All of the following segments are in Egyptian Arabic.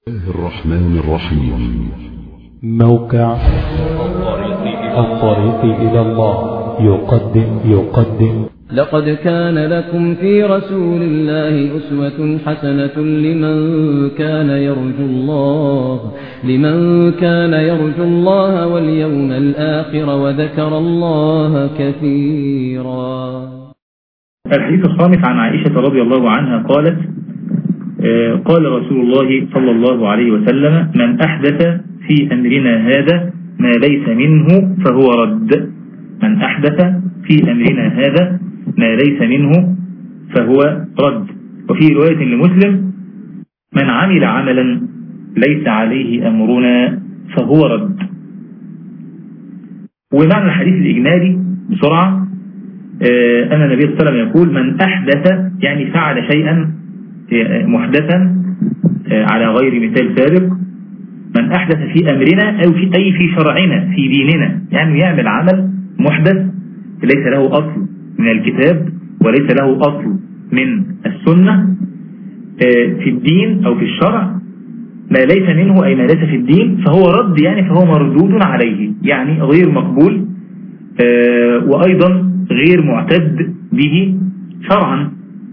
الله الرحمن الرحيم موقع الطريق إلى الله يقدم يقدم لقد كان لكم في رسول الله أسوة حسنة لمن كان يرجو الله لمن كان يرجو الله واليوم الآخر وذكر الله كثيرا الحديث الخامس عن عائشة رضي الله عنها قالت آه، قال رسول الله صلى الله عليه وسلم من أحدث في أمرنا هذا ما ليس منه فهو رد من أحدث في أمرنا هذا ما ليس منه فهو رد وفي رواية لمسلم من عمل عملا ليس عليه أمرنا فهو رد ومعنى الحديث الإجمالي بسرعة آه، أن النبي صلى الله عليه وسلم يقول من أحدث يعني فعل شيئا محدثا على غير مثال سابق من أحدث في أمرنا أو في أي في شرعنا في ديننا يعني يعمل عمل محدث ليس له أصل من الكتاب وليس له أصل من السنة في الدين أو في الشرع ما ليس منه أي ما ليس في الدين فهو رد يعني فهو مردود عليه يعني غير مقبول وأيضا غير معتد به شرعا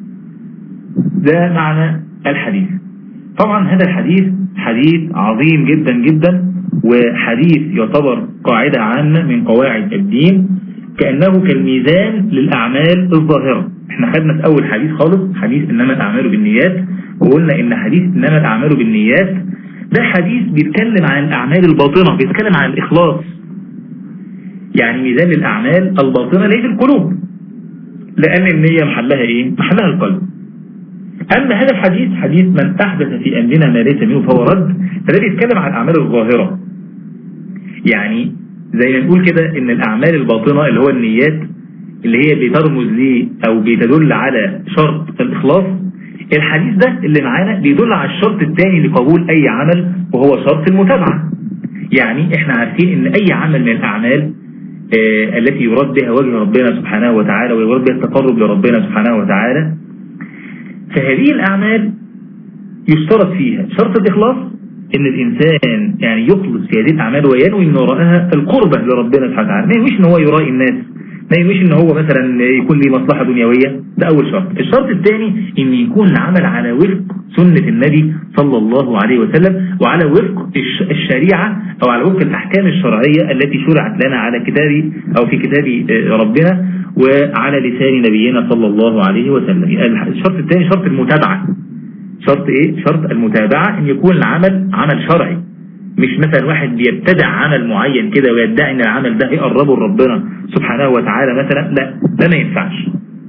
ده معنى الحديث طبعا هذا الحديث حديث عظيم جدا جدا وحديث يعتبر قاعدة عامة من قواعد الدين كأنه كالميزان للأعمال الظاهرة احنا خدنا في أول حديث خالص حديث إنما الأعمال بالنيات وقلنا إن حديث إنما الأعمال بالنيات ده حديث بيتكلم عن الأعمال الباطنة بيتكلم عن الإخلاص يعني ميزان للأعمال الباطنة ليه في القلوب لأن النية محلها إيه؟ محلها القلب أما هذا الحديث حديث من أحدث في أمرنا ما ليس منه فهو رد فده بيتكلم عن الأعمال الظاهرة يعني زي ما نقول كده إن الأعمال الباطنة اللي هو النيات اللي هي بترمز ليه أو بتدل على شرط الإخلاص الحديث ده اللي معانا بيدل على الشرط الثاني لقبول أي عمل وهو شرط المتابعة يعني احنا عارفين ان أي عمل من الأعمال آه التي يراد بها وجه ربنا سبحانه وتعالى ويراد بها التقرب لربنا سبحانه وتعالى فهذه الأعمال يشترط فيها شرط الإخلاص إن الإنسان يعني يخلص في هذه الأعمال وينوي من وراءها القربة لربنا سبحانه وتعالى ما ينويش إن هو يرائي الناس ما ينويش إن هو مثلا يكون له مصلحة دنيوية ده أول شرط الشرط الثاني إن يكون العمل على وفق سنة النبي صلى الله عليه وسلم وعلى وفق الشريعة أو على وفق الأحكام الشرعية التي شرعت لنا على كتاب أو في كتاب ربنا وعلى لسان نبينا صلى الله عليه وسلم الشرط الثاني شرط المتابعة شرط ايه شرط المتابعة ان يكون العمل عمل شرعي مش مثلا واحد بيبتدع عمل معين كده ويدعي ان العمل ده يقربه لربنا سبحانه وتعالى مثلا لا ده ما ينفعش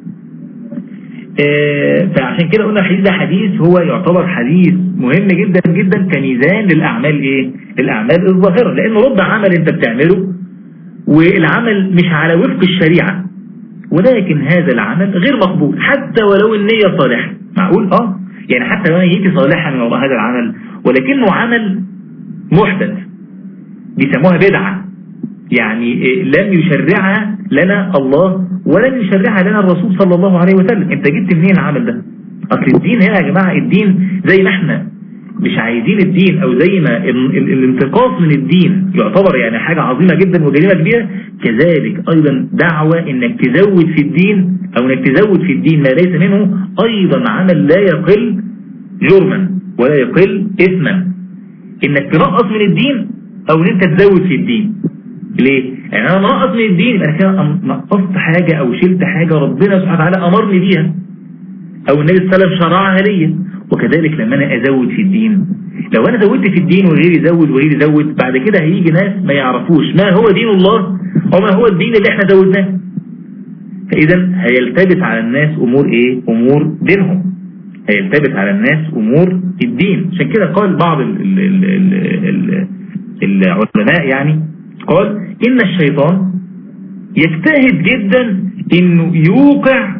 اه فعشان كده قلنا الحديث ده حديث هو يعتبر حديث مهم جدا جدا كميزان للأعمال ايه الأعمال الظاهرة لأنه رد عمل انت بتعمله والعمل مش على وفق الشريعة ولكن هذا العمل غير مقبول حتى ولو النية صالحة معقول اه يعني حتى لو نيتي صالحة من وراء هذا العمل ولكنه عمل محدث بيسموها بدعة يعني لم يشرعها لنا الله ولم يشرعها لنا الرسول صلى الله عليه وسلم انت جبت منين العمل ده اصل الدين هنا يا جماعة الدين زي ما احنا مش عايزين الدين او زي ما الانتقاص من الدين يعتبر يعني حاجة عظيمة جدا وجريمة كبيرة كذلك ايضا دعوة انك تزود في الدين او انك تزود في الدين ما ليس منه ايضا عمل لا يقل جرما ولا يقل اثما انك تنقص من الدين او ان انت تزود في الدين ليه؟ يعني انا منقص من الدين يبقى انا كده نقصت حاجة او شلت حاجة ربنا سبحانه وتعالى امرني بيها او النبي صلى الله عليه وسلم شرعها ليا وكذلك لما انا ازود في الدين لو انا زودت في الدين وغيري يزود وغيري يزود بعد كده هيجي ناس ما يعرفوش ما هو دين الله وما هو الدين اللي احنا زودناه فاذا هيلتبس على الناس امور ايه امور دينهم هيلتبس على الناس امور الدين عشان كده قال بعض ال ال ال ال العلماء يعني قال ان الشيطان يجتهد جدا انه يوقع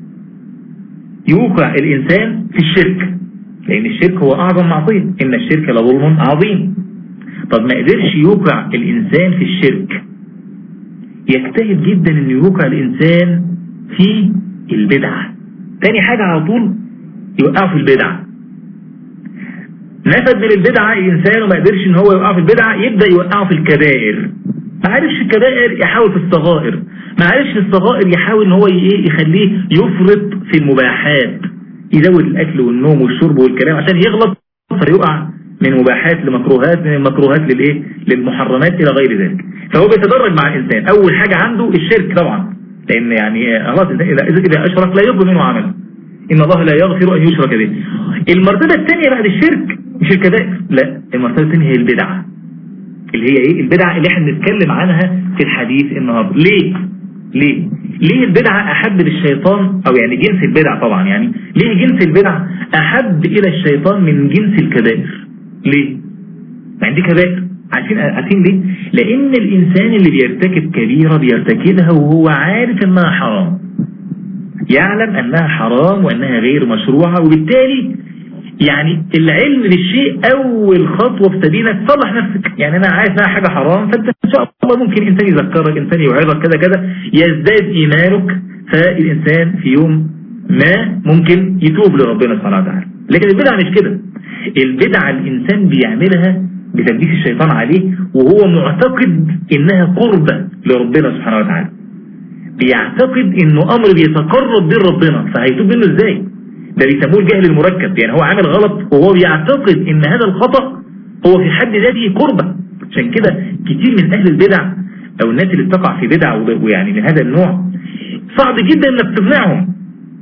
يوقع الإنسان في الشرك لأن الشرك هو أعظم معصية إن الشرك لظلم عظيم طب ما قدرش يوقع الإنسان في الشرك يجتهد جدا أن يوقع الإنسان في البدعة تاني حاجة على طول يوقعه في البدعة نفد من البدعة الإنسان وما قدرش إن هو يوقعه في البدعة يبدأ يوقعه في الكبائر ما عرفش الكبائر يحاول في الصغائر ما عرفش في الصغائر يحاول إن هو إيه يخليه يفرط في المباحات يزود الأكل والنوم والشرب والكلام عشان يغلط فيقع من مباحات لمكروهات من المكروهات للإيه للمحرمات إلى غير ذلك فهو بيتدرج مع الإنسان أول حاجة عنده الشرك طبعا لأن يعني خلاص إذا إذا أشرك لا يقبل منه عمل إن الله لا يغفر أن يشرك به المرتبة الثانية بعد الشرك مش الكبائر لا المرتبة الثانية هي البدعة اللي هي ايه البدعة اللي احنا بنتكلم عنها في الحديث النهاردة ليه ليه ليه البدعة احب للشيطان او يعني جنس البدع طبعا يعني ليه جنس البدع احب الى الشيطان من جنس الكبائر ليه يعني دي كبائر عارفين عارفين ليه لان الانسان اللي بيرتكب كبيرة بيرتكبها وهو عارف انها حرام يعلم انها حرام وانها غير مشروعة وبالتالي يعني العلم بالشيء اول خطوة في سبيلك تصلح نفسك يعني انا عارف انها حاجة حرام فانت ان شاء الله ممكن انسان يذكرك انسان يوعظك كذا كذا يزداد ايمانك فالانسان في يوم ما ممكن يتوب لربنا سبحانه وتعالى لكن البدعة مش كده البدعة الانسان بيعملها بتلبيس الشيطان عليه وهو معتقد انها قربة لربنا سبحانه وتعالى بيعتقد انه امر بيتقرب بين ربنا فهيتوب منه ازاي ده بيسموه الجهل المركب يعني هو عامل غلط وهو بيعتقد ان هذا الخطأ هو في حد ذاته قربة عشان كده كتير من اهل البدع او الناس اللي بتقع في بدع ويعني من هذا النوع صعب جدا انك تقنعهم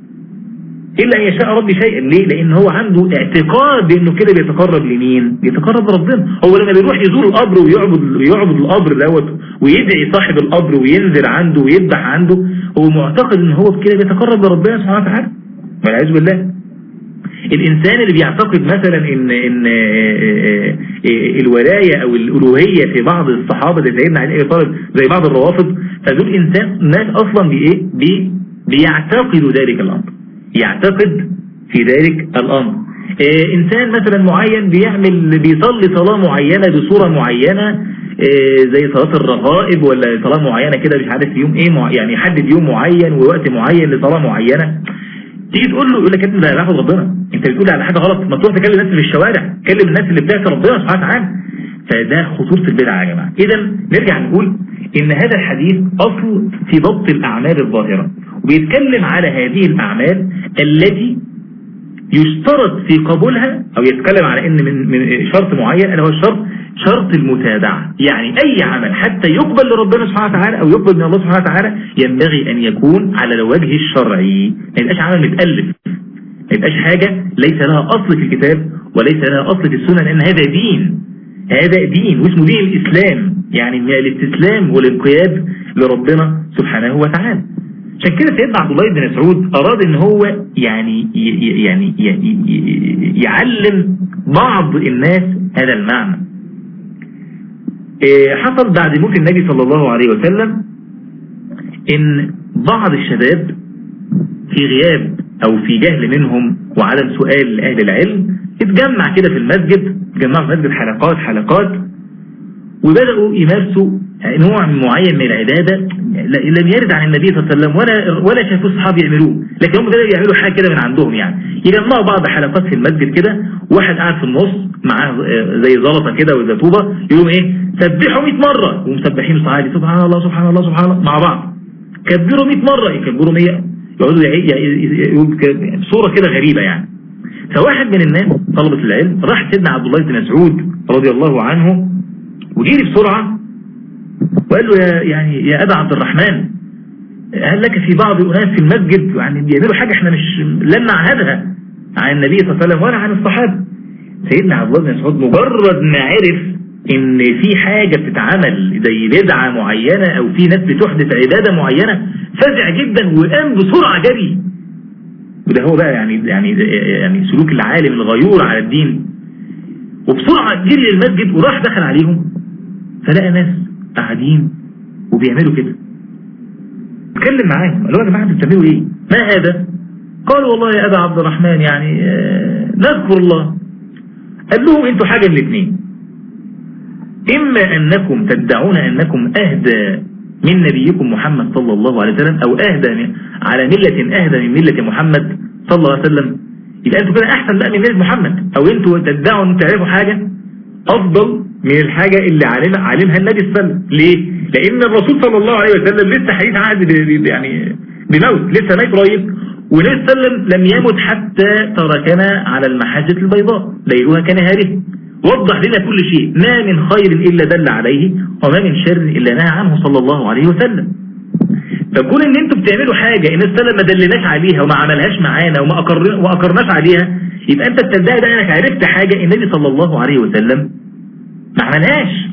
إلا أن يشاء ربي شيئا ليه لأن هو عنده اعتقاد بأنه كده بيتقرب لمين بيتقرب لربنا هو لما بيروح يزور القبر ويعبد ويعبد القبر دوت ويدعي صاحب القبر وينزل عنده ويذبح عنده هو معتقد ان هو كده بيتقرب لربنا سبحانه وتعالى والعياذ بالله الإنسان اللي بيعتقد مثلا ان ان الولاية او الألوهية في بعض الصحابة زي سيدنا علي طالب زي بعض الروافض فدول إنسان ناس أصلا بإيه بي بيعتقدوا ذلك الأمر يعتقد في ذلك الأمر إيه إنسان مثلا معين بيعمل بيصلي صلاة معينة بصورة معينة إيه زي صلاة الرغائب ولا صلاة معينة كده مش عارف يوم ايه مع يعني يحدد يوم معين ووقت معين لصلاة معينة تيجي تقول له يقول لك انت ده باخد ربنا انت بتقول على حاجة غلط ما تروح تكلم الناس في الشوارع كلم الناس اللي بتعصي ربنا سبحانه وتعالى فده خطورة البدعة يا جماعة اذا نرجع نقول ان هذا الحديث اصل في ضبط الاعمال الظاهرة وبيتكلم على هذه الأعمال التي يشترط في قبولها أو يتكلم على إن من, من شرط معين ألا هو الشرط شرط المتابعة يعني أي عمل حتى يقبل لربنا سبحانه وتعالى أو يقبل من الله سبحانه وتعالى ينبغي أن يكون على الوجه الشرعي ما يبقاش عمل متألف ما يبقاش حاجة ليس لها أصل في الكتاب وليس لها أصل في السنة لأن هذا دين هذا دين واسمه دين الإسلام يعني من الاستسلام والانقياد لربنا سبحانه وتعالى عشان كده سيدنا عبد الله بن مسعود أراد ان هو يعني يعني يعلم بعض الناس هذا المعنى حصل بعد موت النبي صلى الله عليه وسلم ان بعض الشباب في غياب او في جهل منهم وعدم سؤال لأهل العلم اتجمع كده في المسجد اتجمعوا في المسجد حلقات حلقات وبدأوا يمارسوا نوع معين من العبادة لم يرد عن النبي صلى الله عليه وسلم ولا ولا شافوا الصحابة يعملوه لكن هم بدأوا يعملوا حاجة كده من عندهم يعني يجمعوا بعض حلقات في المسجد كده واحد قاعد في النص معاه زي زلطة كده وزيتوبة يقوم ايه سبحوا 100 مرة ومسبحين الصحابة سبحان الله سبحان الله سبحان الله مع بعض كبروا 100 مرة يكبروا 100 يقعدوا صورة كده غريبة يعني فواحد من الناس طلبة العلم راح سيدنا عبد الله بن مسعود رضي الله عنه وجيري بسرعة وقال له يا يعني يا أبا عبد الرحمن هل لك في بعض أناس في المسجد يعني بيعملوا حاجة احنا مش لن نعهدها عن النبي صلى الله عليه وسلم ولا عن الصحابة سيدنا عبد الله بن مسعود مجرد ما عرف ان في حاجة بتتعمل زي بدعة معينة او في ناس بتحدث عبادة معينة فزع جدا وقام بسرعة جري وده هو بقى يعني يعني يعني سلوك العالم الغيور على الدين وبسرعة جري للمسجد وراح دخل عليهم فلقى ناس قاعدين وبيعملوا كده اتكلم معاهم قالوا يا جماعه انتوا بتعملوا ايه ما هذا قالوا والله يا ابا عبد الرحمن يعني آه نذكر الله قال لهم انتوا حاجه من الاثنين اما انكم تدعون انكم اهدى من نبيكم محمد صلى الله عليه وسلم او اهدى من على مله اهدى من مله محمد صلى الله عليه وسلم يبقى انتوا كده احسن بقى من نبي محمد او انتوا تدعوا ان تعرفوا حاجة افضل من الحاجة اللي علم علمها النبي صلى الله عليه وسلم ليه لان الرسول صلى الله عليه وسلم لسه حديث عهد يعني بموت لسه ميت قريب والنبي صلى الله عليه وسلم لم يمت حتى تركنا على المحجة البيضاء ليلها كنهاره وضح لنا كل شيء ما من خير إلا دل عليه وما من شر إلا نهى عنه صلى الله عليه وسلم فكون ان انتوا بتعملوا حاجة الناس صلى ما دلناش عليها وما عملهاش معانا وما أقر... وأقرناش عليها يبقى انت بتدعي ده انك عرفت حاجة النبي صلى الله عليه وسلم ما عملهاش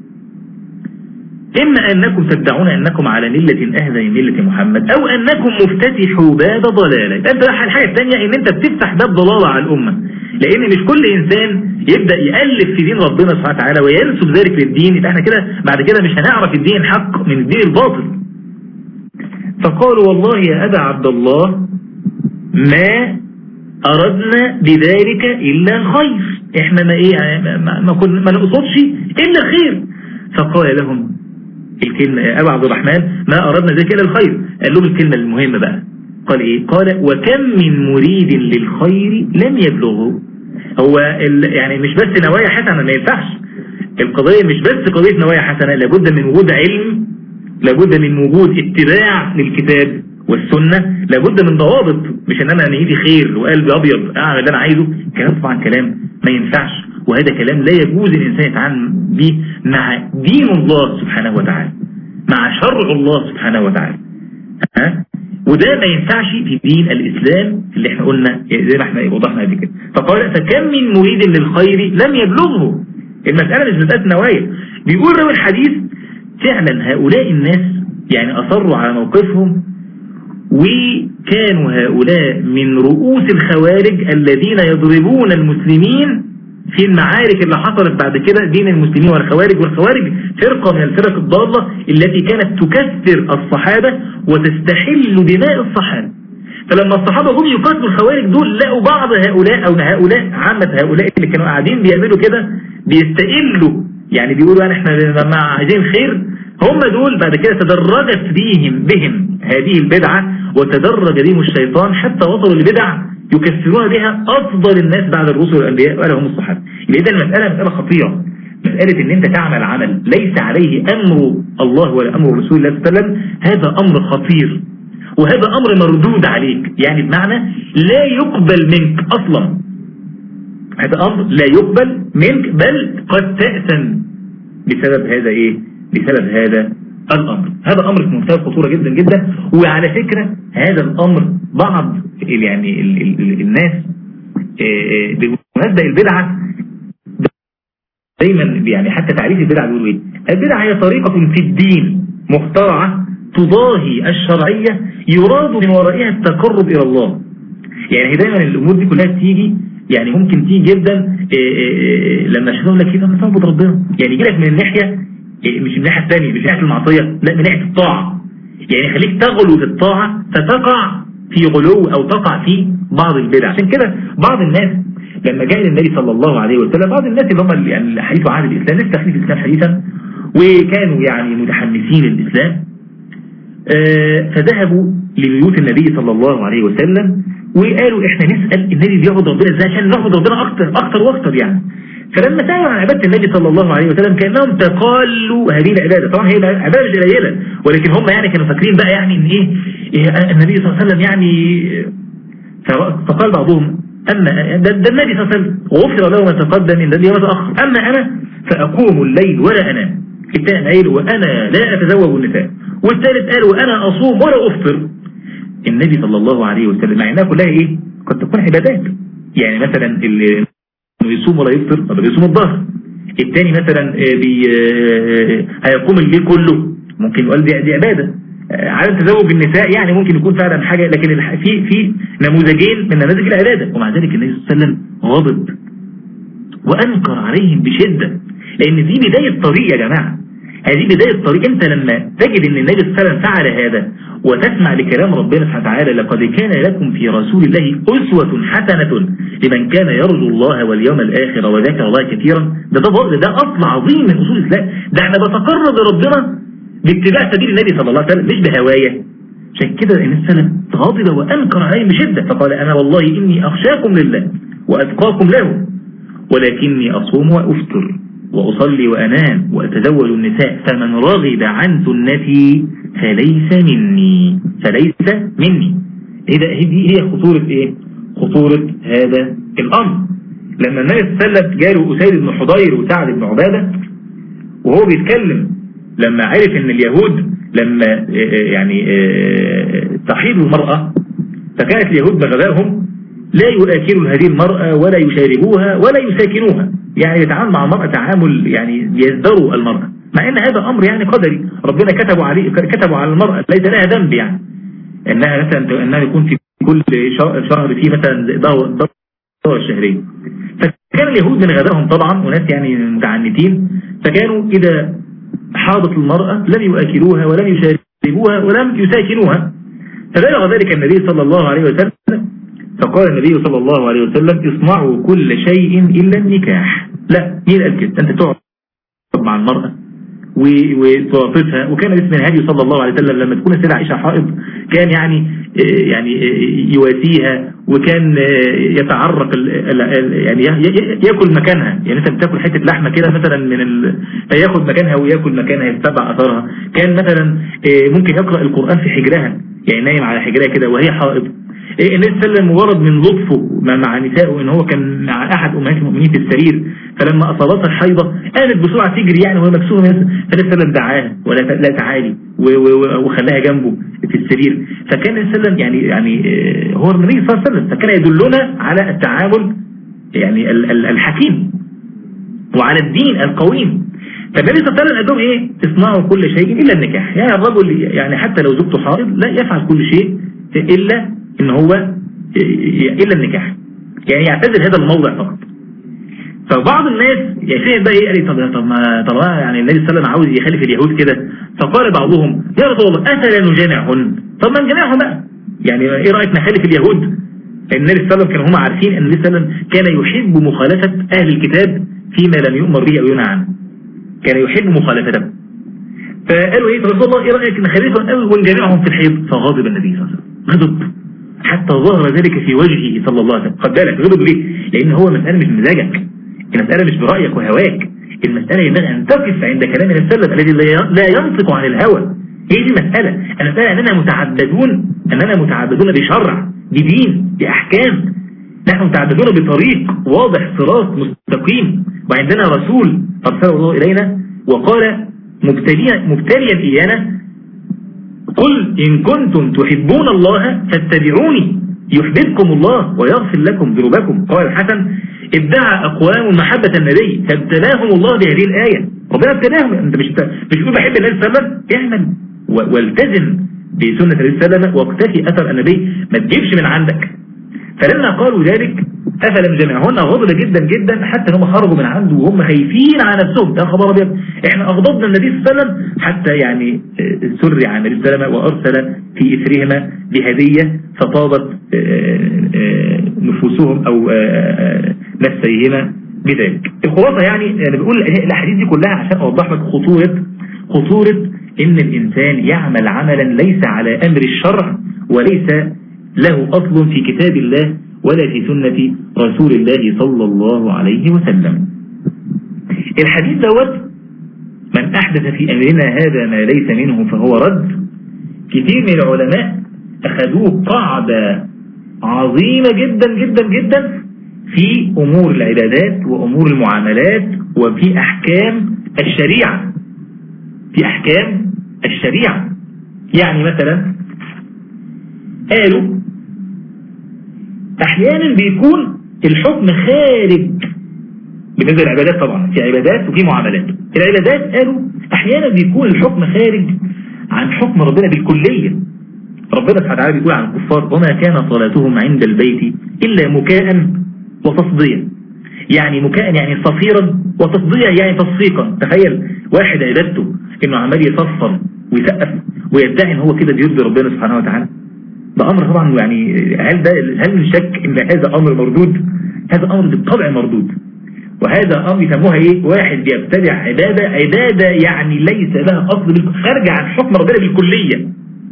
إما أنكم تدعون أنكم على ملة أهدى من ملة محمد أو أنكم مفتتحوا باب ضلالة أنت الحاجة الثانية أن أنت بتفتح باب ضلالة على الأمة لأن مش كل إنسان يبدأ يألف في دين ربنا سبحانه وتعالى وينسب ذلك للدين يبقى احنا كده بعد كده مش هنعرف الدين الحق من الدين الباطل فقالوا والله يا أبا عبد الله ما أردنا بذلك إلا الخير احنا ما ايه ما, ما, كنا ما نقصدش إلا الخير فقال لهم الكلمة يا أبا عبد الرحمن ما أردنا ذلك إلا الخير قال لهم الكلمة المهمة بقى قال إيه قال وكم من مريد للخير لم يبلغه هو يعني مش بس نوايا حسنة ما ينفعش القضية مش بس قضية نوايا حسنة لابد من وجود علم لابد من وجود اتباع للكتاب والسنة لابد من ضوابط مش ان انا نيدي خير وقلبي ابيض اعمل اللي انا عايزه كلام طبعا كلام ما ينفعش وهذا كلام لا يجوز الانسان يتعامل به مع دين الله سبحانه وتعالى مع شرع الله سبحانه وتعالى ها وده ما ينفعش في دين الإسلام اللي احنا قلنا زي ما احنا وضحنا قبل كده فقال فكم من مريد للخير لم يبلغه المسألة مش مسألة نوايا بيقول روي الحديث فعلا هؤلاء الناس يعني أصروا على موقفهم وكانوا هؤلاء من رؤوس الخوارج الذين يضربون المسلمين في المعارك اللي حصلت بعد كده بين المسلمين والخوارج والخوارج فرقة من الفرق الضالة التي كانت تكثر الصحابة وتستحل دماء الصحابة فلما الصحابة هم يقاتلوا الخوارج دول لقوا بعض هؤلاء أو هؤلاء عامة هؤلاء اللي كانوا قاعدين بيعملوا كده بيستقلوا يعني بيقولوا احنا مع عايزين خير هم دول بعد كده تدرجت بهم بهم هذه البدعة وتدرج بهم الشيطان حتى وصلوا لبدع يكفرون بها أفضل الناس بعد الرسل والأنبياء ولا هم الصحابة يبقى إذا المسألة مسألة خطيرة مسألة ان انت تعمل عمل ليس عليه امر الله ولا امر رسول الله صلى الله عليه وسلم هذا امر خطير وهذا امر مردود عليك يعني بمعنى لا يقبل منك اصلا هذا امر لا يقبل منك بل قد تأثم بسبب هذا ايه بسبب هذا الامر هذا امر في منتهى الخطورة جدا جدا وعلى فكرة هذا الامر بعض يعني ال ال الناس بمناسبة البدعة دايما يعني حتى تعريف البدعة بيقولوا ايه البدعة هي طريقة في الدين مخترعة تضاهي الشرعية يراد من ورائها التقرب إلى الله يعني هي دايما الأمور دي كلها بتيجي يعني ممكن تيجي جدا إيه إيه لما يشوفون لك كده تعبد ربنا يعني يجي لك من الناحية إيه مش من الناحية الثانية مش من ناحية المعصية لا من ناحية الطاعة يعني يخليك تغلو في الطاعة فتقع في غلو أو تقع في بعض البدع عشان كده بعض الناس لما جاء النبي صلى الله عليه وسلم بعض الناس اللي هم يعني حديث عهد الإسلام لسه داخلين في الإسلام حديثا وكانوا يعني متحمسين للإسلام آه فذهبوا لبيوت النبي صلى الله عليه وسلم وقالوا احنا نسأل النبي بيعبد ربنا ازاي عشان نعبد ربنا اكتر اكتر واكتر يعني فلما سألوا عن عبادة النبي صلى الله عليه وسلم كأنهم تقالوا هذه العبادة طبعا هي العبادة مش قليلة ولكن هم يعني كانوا فاكرين بقى يعني ان ايه, إيه النبي صلى الله عليه وسلم يعني فقال بعضهم أما ده, ده النبي صلى الله عليه وسلم غفر له ما تقدم من ذنبه وما تأخر أما أنا فأقوم الليل ولا أنام الثاني قال وأنا لا أتزوج النساء والثالث قال وأنا أصوم ولا أفطر النبي صلى الله عليه وسلم مع انها كلها ايه قد تكون عبادات يعني مثلا اللي يصوم ولا يفطر طب بيصوم الظهر الثاني مثلا بي هيقوم الليل كله ممكن يقول دي, دي عبادة عدم تزوج النساء يعني ممكن يكون فعلا حاجة لكن في في نموذجين من نماذج العبادة ومع ذلك النبي صلى الله عليه وسلم غضب وأنكر عليهم بشدة لأن دي بداية طريق يا جماعة هذه بداية الطريق انت لما تجد ان النبي صلى الله عليه وسلم فعل هذا وتسمع لكلام ربنا سبحانه وتعالى لقد كان لكم في رسول الله أسوة حسنة لمن كان يرجو الله واليوم الآخر وذكر الله كثيرا ده ده, ده أصل عظيم من أصول الإسلام ده احنا بتقرب لربنا باتباع سبيل النبي صلى الله عليه وسلم مش بهواية عشان كده النبي صلى الله عليه وسلم غضب وأنكر عليه بشدة فقال أنا والله إني أخشاكم لله وأتقاكم له ولكني أصوم وأفطر وأصلي وأنام وأتزوج النساء فمن رغب عن سنتي فليس مني فليس مني إذا هذه هي خطورة إيه خطورة هذا الأمر لما النبي صلى الله عليه وسلم جاله أسيد بن حضير وسعد بن عبادة وهو بيتكلم لما عرف ان اليهود لما يعني تحيض المرأة فكانت اليهود بغبائهم لا يؤكلوا هذه المرأة ولا يشاربوها ولا يساكنوها يعني يتعامل مع المرأة تعامل يعني يزدروا المرأة مع ان هذا امر يعني قدري ربنا كتبوا عليه كتبوا على المرأة ليس لها ذنب يعني انها مثلا انها يكون في كل شهر فيه مثلا دورة الشهرية فكان اليهود من غبائهم طبعا وناس يعني متعنتين فكانوا إذا حاضت المرأة لم يؤكلوها ولم يشاربوها ولم يساكنوها فبلغ ذلك النبي صلى الله عليه وسلم فقال النبي صلى الله عليه وسلم اصنعوا كل شيء إلا النكاح لا مين قال كده أنت تقعد مع المرأة وتوافقها وكان اسم الهادي صلى الله عليه وسلم لما تكون السيدة عائشة حائض كان يعني يعني يواسيها وكان يتعرق يعني ياكل مكانها يعني انت بتاكل حته لحمه كده مثلا من ال... فياخد مكانها وياكل مكانها يتبع اثرها كان مثلا ممكن يقرا القران في حجرها يعني نايم على حجرها كده وهي حائض النبي صلى الله عليه وسلم مجرد من لطفه مع نسائه ان هو كان مع احد امهات المؤمنين في السرير فلما اصابتها الحيضه قامت بسرعه تجري يعني وهي مكسوره فالنبي صلى الله عليه وسلم دعاها ولا لا تعالي وخلاها جنبه في السرير فكان النبي صلى الله عليه وسلم يعني يعني هو النبي صلى الله عليه وسلم فكان يدلنا على التعامل يعني الحكيم وعلى الدين القويم فالنبي صلى الله عليه وسلم قال لهم ايه اصنعوا كل شيء الا النكاح يعني الرجل يعني حتى لو زوجته حائض لا يفعل كل شيء الا ان هو الا النكاح يعني يعتزل هذا الموضع فقط فبعض الناس يعني بقى ايه قال لي طب طب ما طب يعني النبي صلى الله عليه وسلم عاوز يخالف اليهود كده فقال بعضهم يا رسول الله افلا نجامعهن طب ما نجامعهم بقى يعني ايه رايك نخالف اليهود النبي صلى الله عليه وسلم كانوا هم عارفين ان النبي صلى الله عليه وسلم كان يحب مخالفه اهل الكتاب فيما لم يؤمر به او ينهى عنه كان يحب مخالفتهم فقالوا ايه طب رسول الله ايه رايك نخالفهم ونجامعهم في الحيض فغضب النبي صلى الله عليه وسلم غضب حتى ظهر ذلك في وجهه صلى الله عليه وسلم خد بالك غضب ليه لان هو مسألة مش بمزاجك المسألة مش برأيك وهواك المسألة ينبغي أن تقف عند كلام السلف الذي لا ينطق عن الهوى هي دي مسألة المسألة أننا متعبدون أننا متعبدون بشرع بدين بأحكام نحن متعبدون بطريق واضح صراط مستقيم وعندنا رسول أرسله الله إلينا وقال مبتليا, مبتليا إيانا قل إن كنتم تحبون الله فاتبعوني يحببكم الله ويغفر لكم ذنوبكم قال الحسن ادعى أقوام محبة النبي فابتلاهم الله بهذه الآية ربنا ابتلاهم انت مش مش تقول بحب النبي صلى الله عليه وسلم اعمل والتزم بسنة النبي صلى الله عليه وسلم واقتفي أثر النبي ما تجيبش من عندك فلما قالوا ذلك أفلم جميعهن غضب جدا جدا حتى هم خرجوا من عنده وهم خايفين على نفسهم يا خبر ابيض احنا اغضبنا النبي صلى الله عليه وسلم حتى يعني سرع عن النبي صلى الله عليه وسلم وارسل في اثرهما بهدية فطابت نفوسهم او نفسيهما بذلك الخلاصة يعني انا بقول الاحاديث دي كلها عشان اوضح لك خطورة خطورة ان الانسان يعمل عملا ليس على امر الشرع وليس له اصل في كتاب الله ولا في سنة رسول الله صلى الله عليه وسلم الحديث دوت من أحدث في أمرنا هذا ما ليس منه فهو رد كثير من العلماء أخذوه قاعدة عظيمة جدا جدا جدا في أمور العبادات وأمور المعاملات وفي أحكام الشريعة في أحكام الشريعة يعني مثلا قالوا احيانا بيكون الحكم خارج بالنسبة للعبادات طبعا في عبادات وفي معاملات العبادات قالوا احيانا بيكون الحكم خارج عن حكم ربنا بالكلية ربنا سبحانه وتعالى بيقول عن الكفار وما كان صلاتهم عند البيت إلا مكاء وتصديا يعني مكاء يعني صفيرا وتصديا يعني تصفيقا تخيل واحد عبادته انه عمال يصفر ويسقف ويدعي ان هو كده بيرضي ربنا سبحانه وتعالى ده امر طبعا يعني هل ده هل من شك ان هذا امر مردود هذا امر بالطبع مردود وهذا امر يسموها ايه واحد بيبتدع عبادة عبادة يعني ليس لها اصل خارجة عن حكم ربنا بالكلية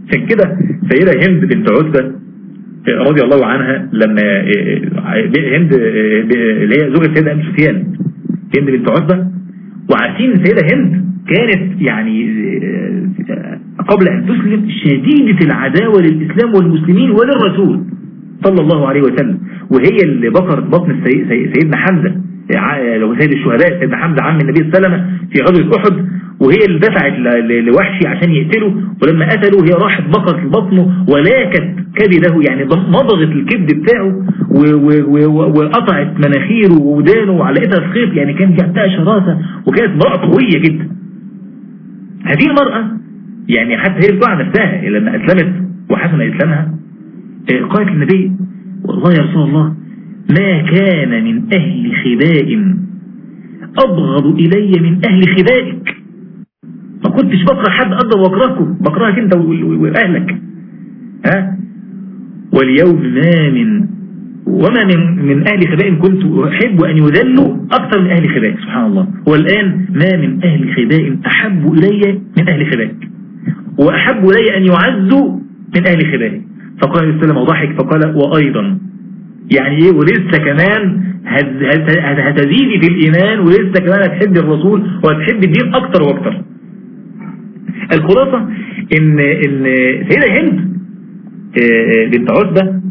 عشان كده سيدة هند بنت عتبة رضي الله عنها لما هند اللي هي زوجة سيدة أبي سفيان هند بنت عتبة وعارفين سيدة هند كانت يعني قبل أن تسلم شديدة العداوة للإسلام والمسلمين وللرسول صلى الله عليه وسلم وهي اللي بقرت بطن سيدنا حمزة لو سيد الشهداء سيدنا حمزة عم النبي صلى الله عليه وسلم في غزوة أحد وهي اللي دفعت لوحشي عشان يقتله ولما قتله هي راحت بقرت بطنه ولاكت كبده يعني مضغت الكبد بتاعه وقطعت مناخيره وودانه وعلقتها في خيط يعني كان جاتها شراسة وكانت امرأة قوية جدا هذه المرأة يعني حتى هي بتوع نفسها لما أسلمت وحسن إسلامها قالت للنبي والله يا رسول الله ما كان من أهل خباء أبغض إلي من أهل خبائك ما كنتش بكره حد أقدر وأكرهكم بكرهك أنت وأهلك ها واليوم ما من وما من من أهل خباء كنت أحب أن يذلوا أكثر من أهل خباء سبحان الله والآن ما من أهل خباء أحب إلي من أهل خباء وأحب إلي أن يعزوا من أهل خباء فقال عليه السلام وضحك فقال وأيضا يعني ايه ولسه كمان هتزيدي في الإيمان ولسه كمان هتحب الرسول وهتحب الدين أكتر وأكتر الخلاصة إن, إن سيدة هند بنت عتبة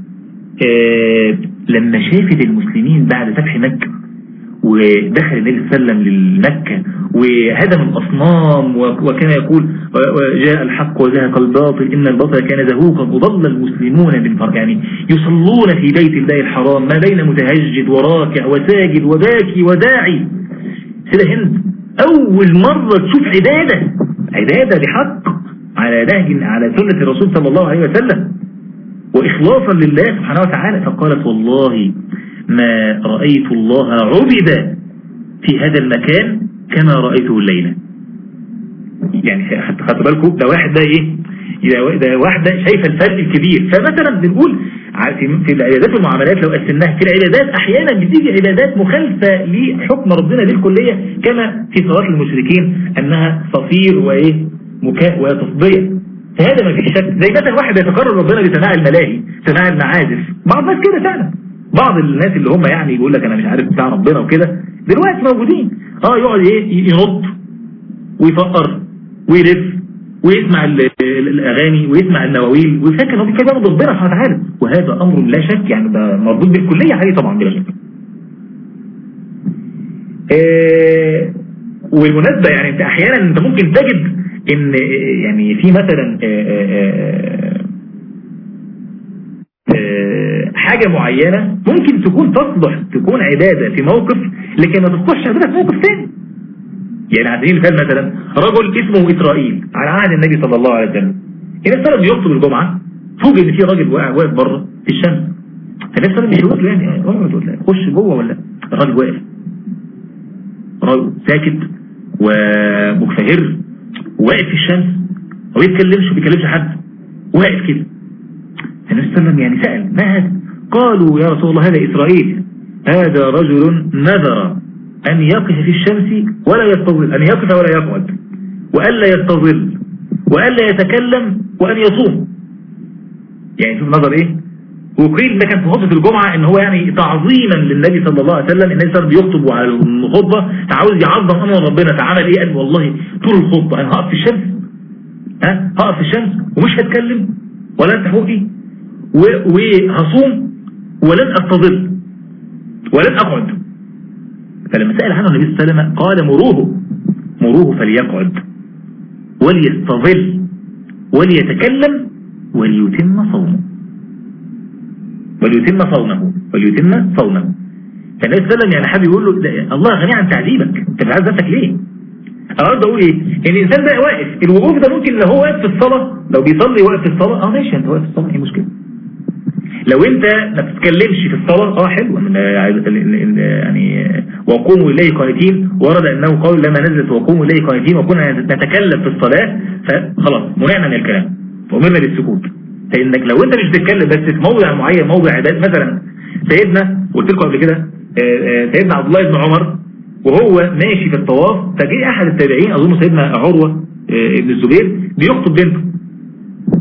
لما شافت المسلمين بعد فتح مكة ودخل النبي صلى الله عليه وسلم للمكة وهدم الأصنام وكان يقول جاء الحق وزهق الباطل إن الباطل كان زهوقا وضل المسلمون من فرق يعني يصلون في بيت الله الحرام ما بين متهجد وراكع وساجد وباكي وداعي سيدة هند أول مرة تشوف عبادة عبادة بحق على نهج على سنة الرسول صلى الله عليه وسلم وإخلاصا لله سبحانه وتعالى فقالت والله ما رأيت الله عبد في هذا المكان كما رأيته الليلة يعني حتى خدوا بالكم ده واحد ده ايه ده واحدة شايفة الفرق الكبير فمثلا بنقول في العبادات والمعاملات لو قسمناها في العبادات احيانا بتيجي عبادات مخالفة لحكم ربنا بالكلية كما في صلاة المشركين انها صفير وايه مكاء وتصدية فهذا ما فيش شك زي مثلا واحد يتقرر ربنا بسماع الملاهي سماع المعازف بعض الناس كده فعلا بعض الناس اللي هم يعني يقول لك انا مش عارف بتاع ربنا وكده دلوقتي موجودين اه يقعد ايه ينط ويفقر ويلف ويسمع الاغاني ويسمع النواويل ويفكر انه بيتكلم ربنا سبحانه وتعالى وهذا امر لا شك يعني ده مربوط بالكليه عليه طبعا بلا شك آه والمناسبة يعني انت احيانا انت ممكن تجد ان يعني في مثلا آه آه حاجة معينة ممكن تكون تصلح تكون عبادة في موقف لكن ما تصلحش عبادة في موقف ثاني يعني على سبيل المثال مثلا رجل اسمه إسرائيل على عهد النبي صلى الله عليه وسلم النبي صلى الله يخطب الجمعة فوجئ ان في راجل واقف بره في الشمس فالنبي صلى الله عليه وسلم يعني تقول له خش جوه ولا الراجل واقف راجل ساكت ومكفهر واقف في الشمس ما بيتكلمش ما بيكلمش حد واقف كده النبي صلى الله عليه وسلم يعني سأل ما هذا قالوا يا رسول الله هذا إسرائيل هذا رجل نذر أن يقف في الشمس ولا يستظل أن يقف ولا يقعد وألا يستظل وألا يتكلم وأن يصوم يعني شوف نظر إيه وقيل ده كان في خطبة الجمعة ان هو يعني تعظيما للنبي صلى الله عليه وسلم النبي صلى الله عليه وسلم بيخطب على الخطبة عاوز يعظم امر ربنا فعمل ايه قال والله طول الخطبة انا هقف في الشمس ها هقف في الشمس ومش هتكلم ولا افتح بوقي وهصوم ولن استظل ولن اقعد فلما سأل عنه النبي صلى الله عليه وسلم قال مروه مروه فليقعد وليستظل وليتكلم وليتم صومه وليتم صومه وليتم صومه فالنبي صلى الله عليه وسلم يعني حابب يقول له الله غني عن تعذيبك انت مش عايز نفسك ليه انا عاوز اقول ايه ان الانسان ده واقف الوقوف ده ممكن لو هو واقف في الصلاه لو بيصلي واقف في الصلاه اه ماشي انت واقف في الصلاه ايه مشكله لو انت ما بتتكلمش في الصلاه اه حلو يعني وقوموا اليه قانتين ورد انه قول لما نزلت وقوموا اليه قانتين وكنا نتكلم في الصلاه فخلاص منعنا من الكلام وامرنا بالسكوت فانك لو انت مش بتتكلم بس في موضع معين موضع عباد مثلا سيدنا قلت لكم قبل كده سيدنا عبد الله بن عمر وهو ماشي في الطواف فجاء احد التابعين اظن سيدنا عروه ابن الزبير بيخطب بنته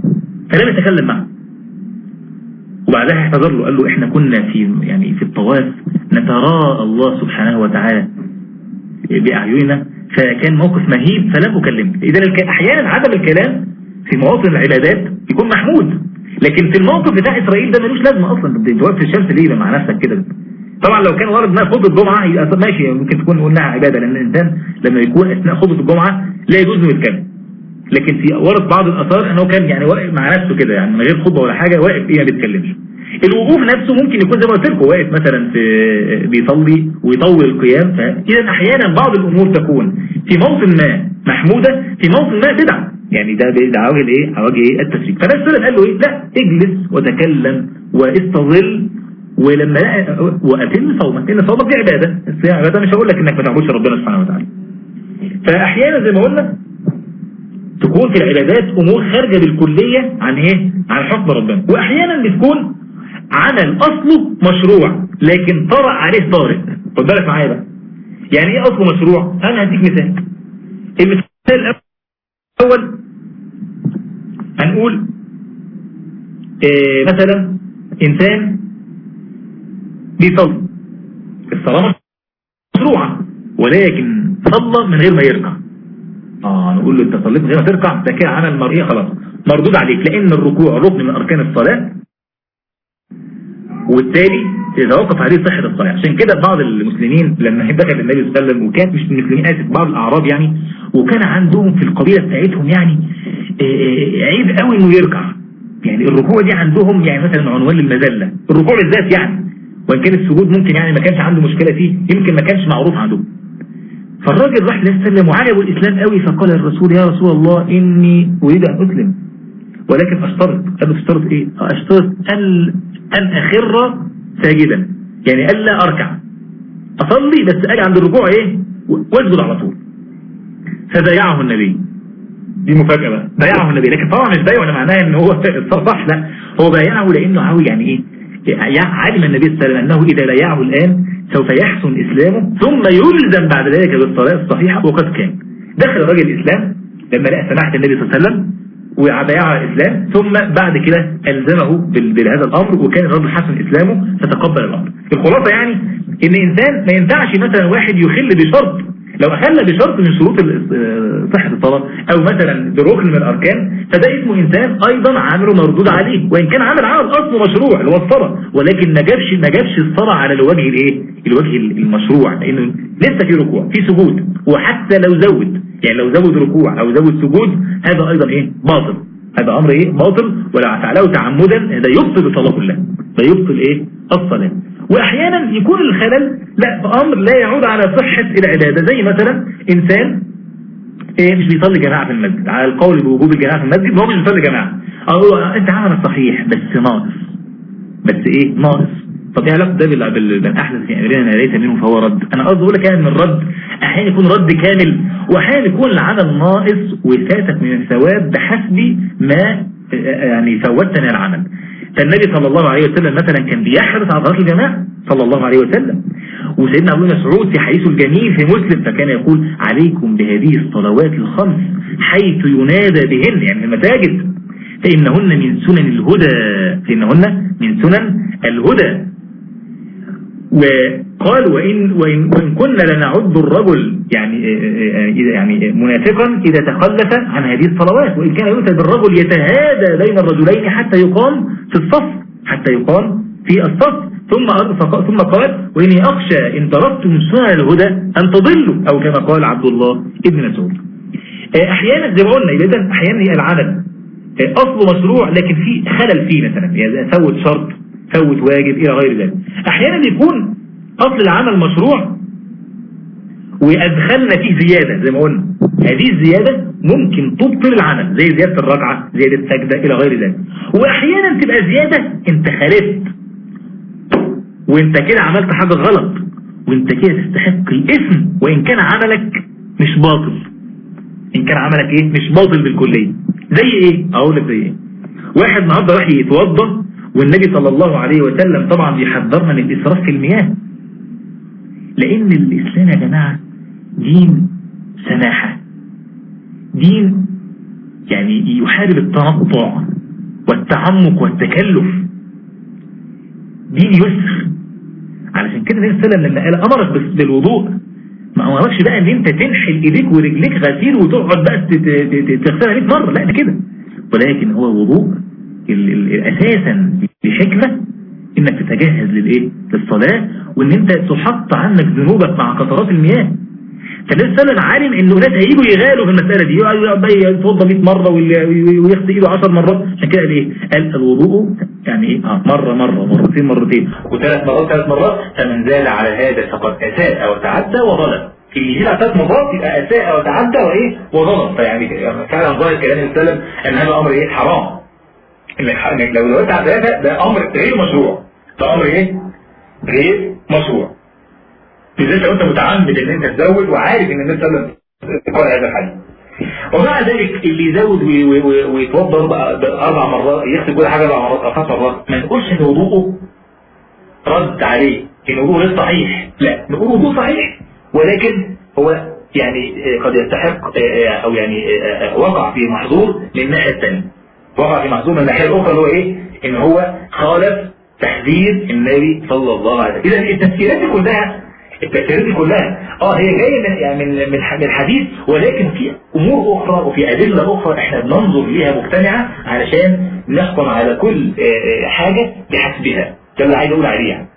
فلم يتكلم معه وبعدها اعتذر له قال له احنا كنا في يعني في الطواف نتراءى الله سبحانه وتعالى بأعيننا فكان موقف مهيب فلم أكلمك إذا أحيانا عدم الكلام في مواطن العبادات يكون محمود لكن في الموقف بتاع إسرائيل ده ملوش لازمة أصلا انت واقف في الشمس ليه مع نفسك كده طبعا لو كان ورد انها خطبه الجمعه يبقى ماشي ممكن تكون قلناها عباده لان الانسان لما يكون اثناء خطبه الجمعه لا يجوز انه يتكلم لكن في ورد بعض الاثار انه كان يعني واقف مع نفسه كده يعني من غير خطبه ولا حاجه واقف ايه ما بيتكلمش الوقوف نفسه ممكن يكون زي ما قلت لكم واقف مثلا في بيصلي ويطول القيام فاذا احيانا بعض الامور تكون في موطن ما محموده في موطن ما بدعه يعني ده ده عواجه ايه عواجه ايه التشريك فالنبي صلى الله عليه وسلم قال له ايه لا اجلس وتكلم واستظل ولما لقى واتم صومك ان صومك دي عباده الصيام عباده مش هقول لك انك ما تعبدش ربنا سبحانه وتعالى فاحيانا زي ما قلنا تكون في العبادات امور خارجه بالكليه عن ايه عن حكم ربنا واحيانا بتكون عمل اصله مشروع لكن طرأ عليه طارئ خد بالك معايا بقى يعني ايه اصله مشروع انا هديك مثال المثال الاول هنقول إيه مثلا انسان بيصلي الصلاة مشروعة ولكن صلى من غير ما يركع اه نقول له انت صليت من غير ما تركع ده كده عمل مرئية خلاص مردود عليك لان الركوع ركن من اركان الصلاة وبالتالي يتوقف عليه صحة الصلاة عشان كده بعض المسلمين لما دخل النبي صلى الله عليه وسلم وكان مش المسلمين اسف بعض الاعراب يعني وكان عندهم في القبيلة بتاعتهم يعني عيب قوي انه يركع يعني الركوع دي عندهم يعني مثلا عنوان للمذلة الركوع بالذات يعني وان كان السجود ممكن يعني ما كانش عنده مشكلة فيه يمكن ما كانش معروف عندهم فالراجل راح للسلم وعجبه الاسلام قوي فقال الرسول يا رسول الله اني اريد ان اسلم ولكن اشترط قال له اشترط ايه اشترط ان اخر ساجدا يعني الا اركع اصلي بس اجي عند الركوع ايه واسجد على طول فبايعه النبي دي مفاجأة بقى بايعه النبي لكن طبعا مش بايعه معناه ان هو صح لا هو بايعه لانه عاوي يعني ايه علم النبي صلى الله عليه وسلم انه اذا بايعه الان سوف يحسن اسلامه ثم يلزم بعد ذلك بالصلاة الصحيحة وقد كان دخل الراجل الاسلام لما لقى سماحة النبي صلى الله عليه وسلم وبايعه الاسلام ثم بعد كده الزمه بهذا الامر وكان الرجل حسن اسلامه فتقبل الامر الخلاصة يعني ان انسان ما ينفعش مثلا واحد يخل بشرط لو أخل بشرط من شروط صحة الصلاة أو مثلا بركن من الأركان فده اسمه إنسان أيضا عامله مردود عليه وإن كان عامل عمل أصله مشروع اللي هو الصلاة ولكن ما جابش ما جابش الصلاة على الوجه الإيه الوجه المشروع لأنه لسه في ركوع في سجود وحتى لو زود يعني لو زود ركوع أو زود سجود هذا أيضا إيه باطل هذا أمر إيه باطل ولا فعله تعمدا هذا يبطل الصلاة كلها ده يبطل إيه الصلاة واحيانا يكون الخلل لا امر لا يعود على صحة العبادة زي مثلا انسان إيه مش بيصلي جماعة في المسجد على القول بوجوب الجماعة في المسجد هو مش بيصلي جماعة أو انت عمل صحيح بس ناقص بس ايه ناقص طب ايه علاقه ده بالاحدث في امرنا ما ليس منه فهو رد انا قصدي اقول لك يعني ان الرد احيانا يكون رد كامل واحيانا يكون العمل ناقص وفاتك من الثواب بحسب ما يعني فوتنا العمل فالنبي صلى الله عليه وسلم مثلا كان بيحرص على صلاة الجماعة صلى الله عليه وسلم وسيدنا أبو مسعود في حديثه الجميل في مسلم فكان يقول عليكم بهذه الصلوات الخمس حيث ينادى بهن يعني في المساجد فإنهن من سنن الهدى فإنهن من سنن الهدى وقال وإن, وإن, وإن كنا لنعد الرجل يعني يعني منافقا إذا تخلف عن هذه الصلوات وإن كان يؤتى بالرجل يتهادى بين الرجلين حتى يقام في الصف حتى يقام في الصف ثم ثم قال وإني أخشى إن تركتم سنن الهدى أن تضلوا أو كما قال عبد الله ابن مسعود أحيانا زي ما قلنا إذا أحيانا هي العمل أصله مشروع لكن في خلل فيه مثلا يعني فوت شرط فوت واجب إلى غير ذلك أحيانا بيكون أصل العمل مشروع وأدخلنا فيه زيادة زي ما قلنا هذه الزيادة ممكن تبطل العمل زي زيادة الركعة زيادة سجدة إلى غير ذلك وأحيانا تبقى زيادة أنت خالفت وانت كده عملت حاجة غلط وانت كده تستحق الاسم وإن كان عملك مش باطل إن كان عملك إيه مش باطل بالكلية زي إيه أقول لك زي إيه واحد النهارده راح يتوضى والنبي صلى الله عليه وسلم طبعا بيحذرنا من الإسراف في المياه لأن الإسلام يا جماعة دين سماحة دين يعني يحارب التنطع والتعمق والتكلف دين يسر علشان كده النبي صلى الله عليه وسلم لما قال امرك بالوضوء ما امركش بقى ان انت تنحل ايديك ورجليك غسيل وتقعد بقى تغسلها 100 مره لا ده كده ولكن هو الوضوء اساسا لحكمه انك تتجهز للايه للصلاه وان انت تحط عنك ذنوبك مع قطرات المياه فالنبي صلى الله عليه وسلم عالم انه ناس هيجوا يغالوا في المساله دي يقعد يتوضى 100 مره ويغسل ايده 10 مرات عشان كده قال ايه؟ قال الوضوء يعني ايه؟ اه مره مره مرتين مرتين وثلاث مرات ثلاث مرات فمن زال على هذا فقد اساء وتعدى وظلم اللي يجي ثلاث مرات يبقى اساء وتعدى وايه؟ وظلم فيعني فعلا ظاهر كلام النبي صلى الله عليه وسلم ان هذا امر ايه؟ حرام انك لو زودت على ثلاثه ده امر غير مشروع ده امر ايه؟ غير مشروع بالذات لو انت متعمد ان انت تزود وعارف ان النبي صلى الله عليه وسلم قال هذا الحديث ومع ذلك اللي يزود ويتوضا اربع مرات يغسل كل حاجه اربع مرات او خمس مرات ما نقولش ان وضوءه رد عليه ان وضوءه غير صحيح لا نقول وضوء صحيح ولكن هو يعني قد يستحق او يعني وقع في محظور من الناحيه الثانيه وقع في محظور من الناحيه الاخرى اللي هو ايه ان هو خالف تحذير النبي صلى الله عليه وسلم اذا التفسيرات دي كلها التفسيرات دي كلها اه هي جايه من يعني من من الحديث ولكن في امور اخرى وفي ادله اخرى احنا بننظر ليها مجتمعه علشان نحكم على كل حاجه بحسبها ده اللي عايز اقول عليه يعني.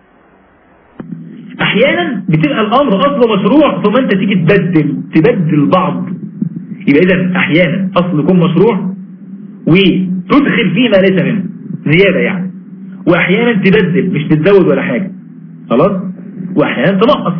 احيانا بتبقى الامر اصلا مشروع ثم انت تيجي تبدل تبدل بعض يبقى اذا احيانا اصل يكون مشروع وتدخل فيه ما ليس منه زياده يعني واحيانا تبدل مش تتزود ولا حاجه خلاص واحيانا تنقص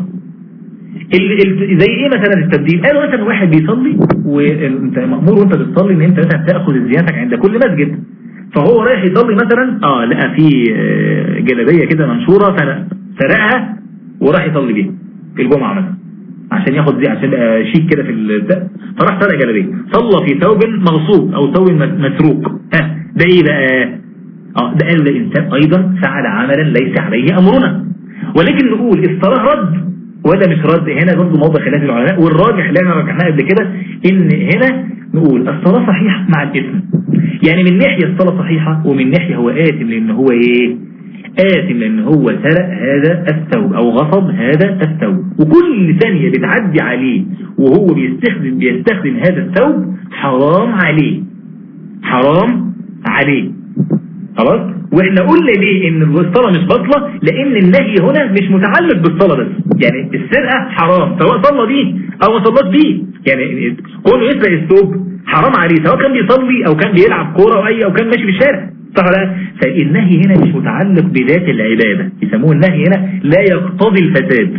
زي ايه مثلا التبديل قالوا مثلا واحد بيصلي وانت مأمور وانت بتصلي ان انت مثلا تاخذ زيادتك عند كل مسجد فهو رايح يصلي مثلا اه لقى في جلابيه كده منشوره فسرقها وراح يصلي بيها في الجمعه مثلا عشان ياخد دي عشان شيك كده في البتاع فراح سرق جلابيه صلى في ثوب مغصوب او ثوب مسروق ها ده ايه بقى اه ده قال الانسان ايضا فعل عملا ليس عليه امرنا ولكن نقول الصلاه رد ولا مش رد هنا برضه موضع خلاف العلماء والراجح اللي احنا رجحناه قبل كده ان هنا نقول الصلاه صحيحه مع الاثم يعني من ناحيه الصلاه صحيحه ومن ناحيه هو آثم لان هو ايه آثم لأن هو سرق هذا الثوب أو غصب هذا الثوب وكل ثانية بتعدي عليه وهو بيستخدم بيستخدم هذا الثوب حرام عليه حرام عليه خلاص واحنا قلنا ليه ان الصلاة مش باطلة لان النهي هنا مش متعلق بالصلاة بس يعني السرقة حرام سواء صلى بيه او ما صلاش بيه يعني كونه يسرق الثوب حرام عليه سواء كان بيصلي او كان بيلعب كورة او اي او كان ماشي في الشارع صح لا فالنهي هنا مش متعلق بذات العبادة يسموه النهي هنا لا يقتضي الفساد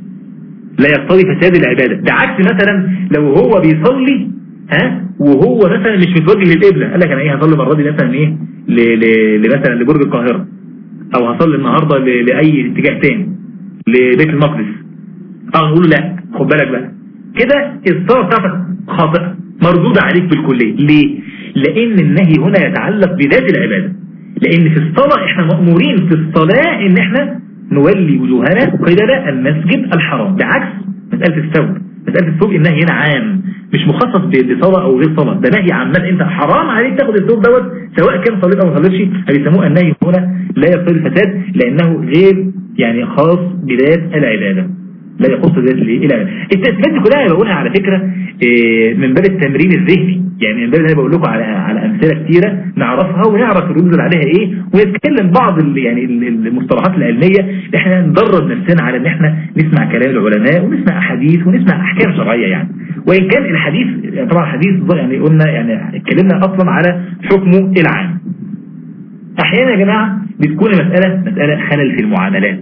لا يقتضي فساد العبادة بعكس مثلا لو هو بيصلي ها وهو مثلا مش متوجه للقبلة قال لك انا ايه هصلي المره دي مثلا ايه مثلا لبرج القاهرة او هصلي النهاردة لاي اتجاه تاني لبيت المقدس اه نقول لا خد بالك بقى كده الصلاة بتاعتك خاطئة مردودة عليك بالكلية ليه لان النهي هنا يتعلق بذات العبادة لان في الصلاة احنا مأمورين في الصلاة ان احنا نولي وجوهنا قبل المسجد الحرام بعكس مسألة الثوب مسألة الثوب النهي هنا عام مش مخصص بصلاة او غير صلاة ده نهي عام انت حرام عليك تاخد الثوب دوت سواء كان صليت او ما صليتش بيسموه النهي هنا لا يقتضي الفساد لانه غير يعني خاص بذات العبادة لا يخص ذات العبادة التثبيت دي كلها بقولها على فكرة من باب التمرين الذهني يعني من باب انا بقول لكم على على امثله كثيره نعرفها ونعرف الرموز اللي عليها ايه ونتكلم بعض يعني المصطلحات العلميه اللي احنا ندرب نفسنا على ان احنا نسمع كلام العلماء ونسمع احاديث ونسمع احكام شرعيه يعني وان كان الحديث طبعا الحديث يعني قلنا يعني اتكلمنا اصلا على حكمه العام احيانا يا جماعه بتكون المساله مساله خلل في المعاملات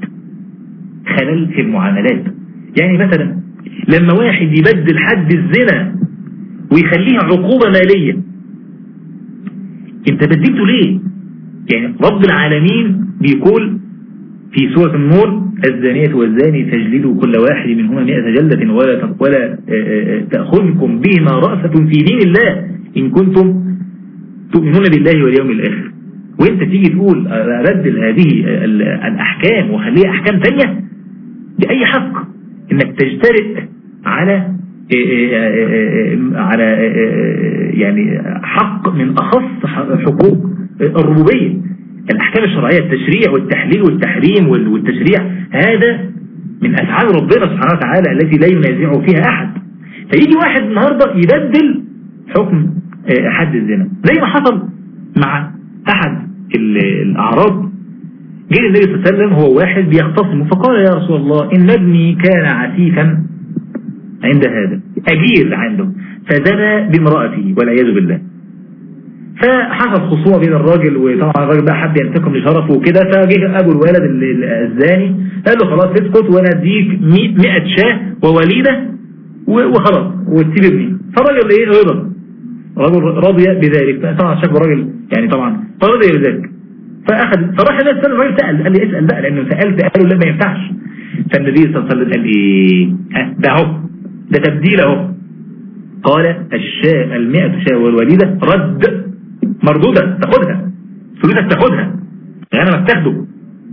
خلل في المعاملات يعني مثلا لما واحد يبدل حد الزنا ويخليها عقوبة مالية انت بديته ليه يعني رب العالمين بيقول في سورة النور الزانية والزاني تجلدوا كل واحد منهما مئة جلدة ولا ولا تأخذكم بهما رأفة في دين الله إن كنتم تؤمنون بالله واليوم الآخر وانت تيجي تقول أبدل هذه الأحكام وخليها أحكام تانية بأي حق انك تجترئ على على يعني حق من أخص حقوق الربوبية الأحكام الشرعية التشريع والتحليل والتحريم والتشريع هذا من أفعال ربنا سبحانه وتعالى التي لا ينازع فيها أحد فيجي واحد النهاردة يبدل حكم حد الزنا زي ما حصل مع أحد الأعراض جه النبي صلى الله عليه وسلم هو واحد بيختصم فقال يا رسول الله إن ابني كان عسيفا عند هذا أجير عنده فزنى بامرأته والعياذ بالله فحصل خصومة بين الراجل وطبعا الراجل بقى حب ينتقم لشرفه وكده فجه ابو الولد الزاني قال له خلاص اسكت وانا اديك 100 شاه ووليدة وخلاص وتسيب ابني فالراجل ايه رضا الراجل رضي بذلك طبعا شكله راجل يعني طبعا فرضي بذلك فاخذ فراح الناس سأل الراجل سأل قال لي اسأل بقى لانه سألت قالوا لا ما ينفعش فالنبي صلى الله عليه وسلم قال ايه ده اهو ده تبديل اهو قال الشاء المئة شاء والوليدة رد مردودة تاخدها فلوسك تاخدها غنمك تاخده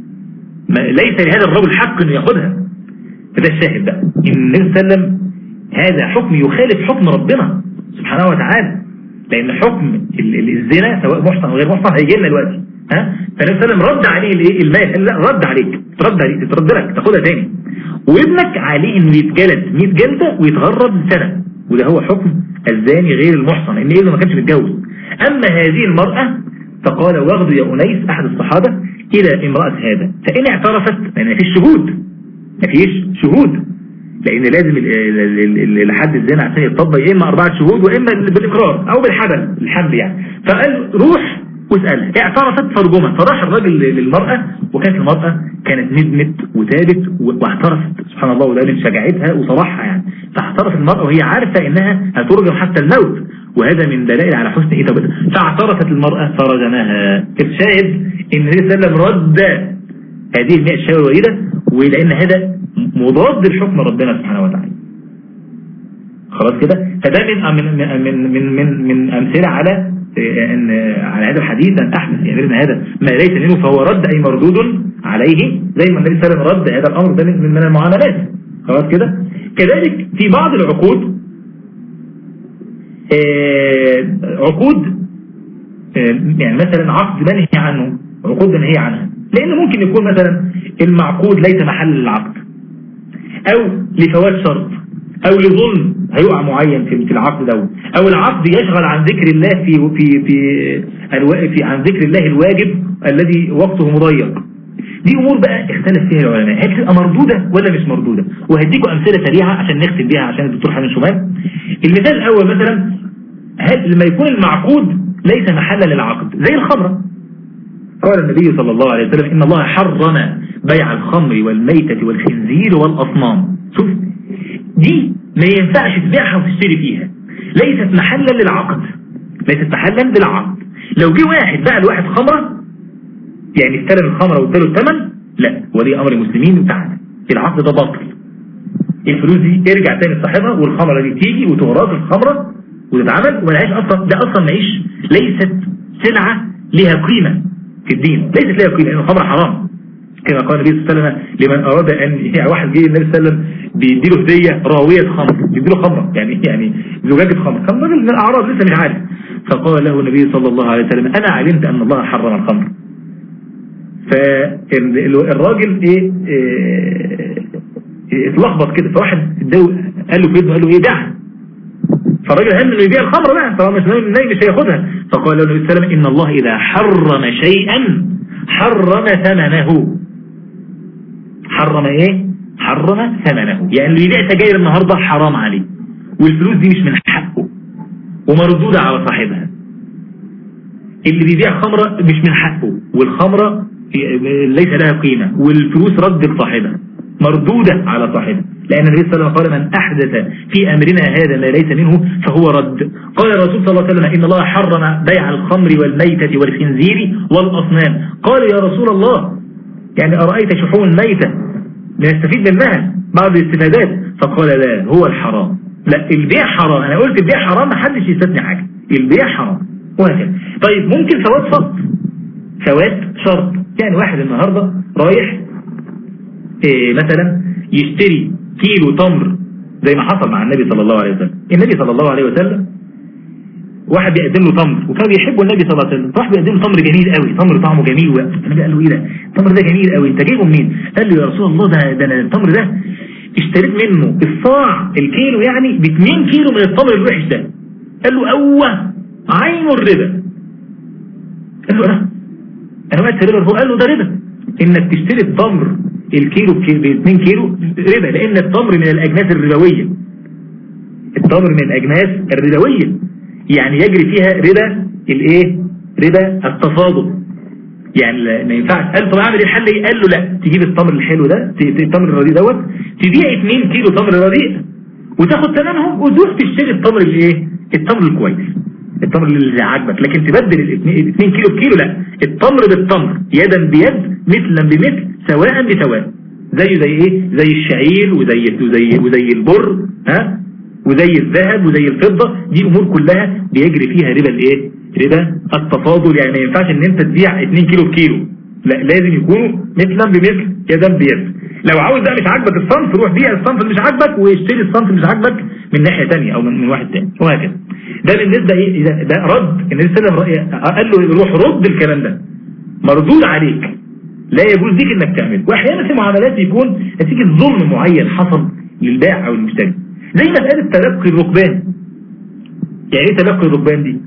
ليس لهذا الرجل حق انه ياخدها فده الشاهد بقى ان النبي صلى الله عليه وسلم هذا حكم يخالف حكم ربنا سبحانه وتعالى لان حكم الزنا سواء محصن او غير محصن هيجي لنا دلوقتي ها فالنبي صلى الله عليه وسلم رد عليه الايه المال قال لا رد عليك ترد عليك ترد لك تاخدها تاني وابنك عليه انه يتجلد 100 جلده ويتغرب سنه وده هو حكم الزاني غير المحصن ان ابنه ما كانش متجوز أما هذه المرأة فقال واغدوا يا أنيس أحد الصحابة إلى امرأة هذا فإن اعترفت لأن ما فيش شهود ما فيش شهود لأن لازم لحد الزنا عشان يطبق يا إما أربعة شهود وإما بالإقرار أو بالحبل الحبل يعني فقال روح واسألها اعترفت فرجمة فراح الراجل للمرأة وكانت المرأة كانت ندمت وتابت واعترفت سبحان الله وده من شجاعتها وصلاحها يعني فاعترفت المرأة وهي عارفة انها هترجم حتى الموت وهذا من دلائل على حسن ايه توبتها فاعترفت المرأة فرجمها الشاهد ان النبي صلى الله عليه وسلم رد هذه المئة الشاوية الوليدة ولان هذا مضاد لحكم ربنا سبحانه وتعالى خلاص كده فده من من من من من, من امثله على ان على هذا الحديث ان احدث يعني ان هذا ما ليس منه فهو رد اي مردود عليه زي ما النبي صلى الله عليه وسلم رد هذا الامر ده من من المعاملات خلاص كده كذلك في بعض العقود عقود يعني مثلا عقد منهي عنه عقود منهي عنها لان ممكن يكون مثلا المعقود ليس محل للعقد او لفوات شرط او لظلم هيقع معين في العقد ده او العقد يشغل عن ذكر الله في في في, في عن ذكر الله الواجب الذي وقته مضيق دي امور بقى اختلف فيها العلماء هي بتبقى مردودة ولا مش مردودة وهديكم امثلة سريعة عشان نختم بيها عشان الدكتور حامد شمال المثال الاول مثلا هل لما يكون المعقود ليس محلا للعقد زي الخمرة قال النبي صلى الله عليه وسلم ان الله حرم بيع الخمر والميتة والخنزير والاصنام شوف دي ما ينفعش تبيعها وتشتري فيها ليست محلا للعقد ليست محلا للعقد لو جه واحد باع لواحد خمرة يعني استلم الخمرة واداله الثمن لا ولي امر المسلمين وتعالى العقد ده باطل الفلوس دي ترجع تاني لصاحبها والخمرة دي تيجي وتغراض الخمرة وتتعمل وملهاش اصلا ده اصلا معيش ليست سلعة لها قيمة في الدين ليست لها قيمة لان الخمر حرام كما قال النبي صلى الله عليه وسلم لمن اراد ان يعني واحد جه النبي صلى الله عليه وسلم بيديله هديه راويه خمر بيديله خمره يعني يعني زجاجه خمر كان راجل من الاعراب لسه مش عارف فقال له النبي صلى الله عليه وسلم انا علمت ان الله حرم الخمر فالراجل ايه, إيه اتلخبط كده فواحد قال له في قال له ايه دعها فالراجل هم انه يبيع الخمر بقى طبعا مش نايم مش هياخدها فقال له النبي صلى الله عليه وسلم ان الله اذا حرم شيئا حرم ثمنه حرم ايه حرم ثمنه يعني اللي يبيع سجاير النهاردة حرام عليه والفلوس دي مش من حقه ومردودة على صاحبها اللي بيبيع خمرة مش من حقه والخمرة ليس لها قيمة والفلوس رد لصاحبها مردودة على صاحبها لأن النبي صلى الله عليه وسلم قال من أحدث في أمرنا هذا ما ليس منه فهو رد قال الرسول صلى الله عليه وسلم إن الله حرم بيع الخمر والميتة والخنزير والأصنام قال يا رسول الله يعني أرأيت شحوم الميتة بنستفيد منها بعض الاستفادات فقال لا هو الحرام لا البيع حرام أنا قلت البيع حرام ما حدش يستثني حاجة البيع حرام وهكذا طيب ممكن فوات شرط فوات شرط يعني واحد النهاردة رايح إيه مثلا يشتري كيلو تمر زي ما حصل مع النبي صلى الله عليه وسلم النبي صلى الله عليه وسلم واحد بيقدم له تمر وكان بيحبه النبي صلى الله عليه وسلم راح بيقدم له تمر جميل قوي تمر طعمه جميل النبي قال له ايه ده التمر ده جميل قوي انت جايبه منين قال له يا رسول الله ده ده انا التمر ده اشتريت منه الصاع الكيلو يعني ب 2 كيلو من التمر الوحش ده قال له اوه عين الربا قال له انا انا وقت ربا قال له ده ربا انك تشتري التمر الكيلو ب 2 كيلو ربا لان التمر من الاجناس الربويه التمر من الاجناس الربويه يعني يجري فيها ربا الايه ربا التفاضل يعني ما ينفعش قال طب اعمل ايه الحل ايه قال له لا تجيب التمر الحلو ده التمر الرديء دوت تبيع 2 كيلو تمر رديء وتاخد ثمنهم وتروح تشتري التمر الايه التمر الكويس التمر اللي عاجبك لكن تبدل ال 2 كيلو بكيلو لا التمر بالتمر يدا بيد مثلا بمثل سواء بسواء زي زي ايه زي الشعير وزي وزي وزي البر ها وزي الذهب وزي الفضة دي امور كلها بيجري فيها ربا الايه ربا التفاضل يعني ما ينفعش ان انت تبيع 2 كيلو بكيلو لا لازم يكونوا مثلا بمثل يدا بيد لو عاوز بقى مش عاجبك الصنف روح بيع الصنف اللي مش عاجبك واشتري الصنف اللي مش عاجبك من ناحية ثانيه او من, من واحد ثاني وهكذا ده بالنسبة ايه ده رد النبي صلى الله عليه وسلم قال له روح رد الكلام ده مردود عليك لا يجوز ليك انك تعمل واحيانا في معاملات يكون نتيجة ظلم معين حصل للبائع او المشتري زي مسألة تلقي الركبان يعني ايه تلقي الركبان دي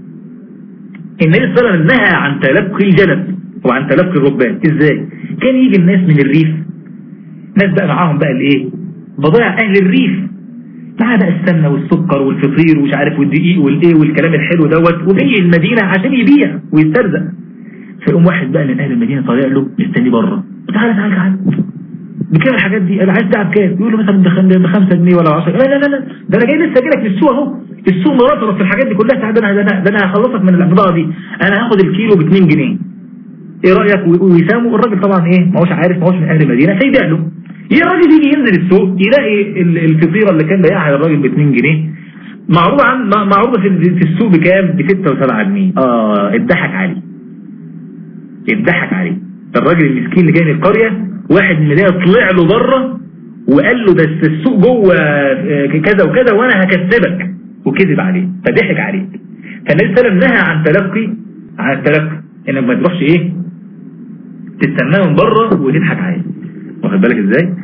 النبي صلى الله عليه وسلم نهى عن تلقي الجلد وعن تلقي الركبان ازاي كان يجي الناس من الريف ناس بقى معاهم بقى الايه بضائع اهل الريف معاه بقى السمنه والسكر والفطير ومش عارف والدقيق والايه والكلام الحلو دوت وجاي المدينه عشان يبيع ويسترزق فيقوم واحد بقى من اهل المدينه طالع له مستني بره تعالى تعالى تعالى بكام الحاجات دي انا عايز تعب كام يقول له مثلا ب 5 جنيه ولا 10 لا لا لا لا ده انا جاي لسه جاي لك من السوق اهو السوق مرطرط في الحاجات دي كلها ده انا ده انا هخلصك من البضاعه دي انا هاخد الكيلو ب 2 جنيه ايه رايك ويسامه الراجل طبعا ايه ما هوش عارف ما هوش من اهل المدينه فيبيع له يجي الراجل يجي ينزل السوق يلاقي الفطيره اللي كان بايعها الراجل ب 2 جنيه معروضه عن معروضه في السوق بكام ب 6 و7 جنيه اه اتضحك عليه اتضحك عليه الراجل المسكين اللي جاي من القريه واحد من اللي طلع له بره وقال له ده السوق جوه كذا وكذا وانا هكسبك وكذب عليه فضحك عليه فالنبي صلى الله عليه وسلم نهى عن تلقي عن التلقي انك ما تروحش ايه تستناه من بره وتضحك عليه واخد بالك ازاي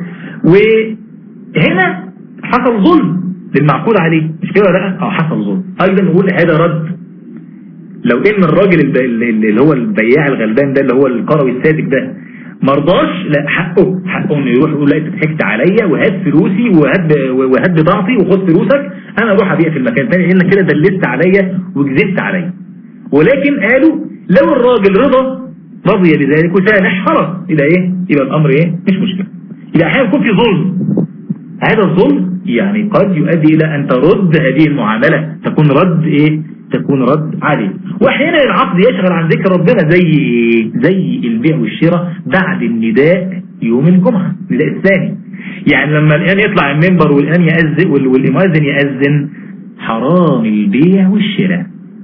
وهنا حصل ظلم للمعقول عليه مش كده لا اه حصل ظلم ايضا نقول هذا رد لو ان الراجل اللي هو البياع الغلبان ده اللي هو القروي الساذج ده مرضاش لا حقه حقه انه يروح يقول لا انت ضحكت عليا وهات فلوسي وهات وهات بضاعتي وخد فلوسك انا اروح ابيع في المكان الثاني لانك كده دلست عليا وكذبت عليا ولكن قالوا لو الراجل رضى رضي بذلك وسامح خلاص يبقى ايه يبقى الامر ايه مش مشكله يبقى احيانا يكون في ظلم هذا الظلم يعني قد يؤدي الى ان ترد هذه المعامله تكون رد ايه تكون رد عليه واحيانا العقد يشغل عن ذكر ربنا زي زي البيع والشراء بعد النداء يوم الجمعة النداء الثاني يعني لما الآن يطلع المنبر والآن يأذن والمؤذن يأذن حرام البيع والشراء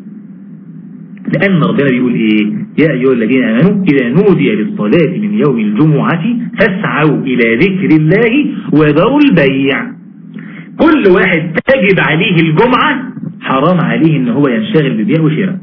لأن ربنا بيقول إيه يا أيها الذين آمنوا إذا نودي للصلاة من يوم الجمعة فاسعوا إلى ذكر الله وذروا البيع كل واحد تجب عليه الجمعة حرام عليه ان هو ينشغل ببيع وشراء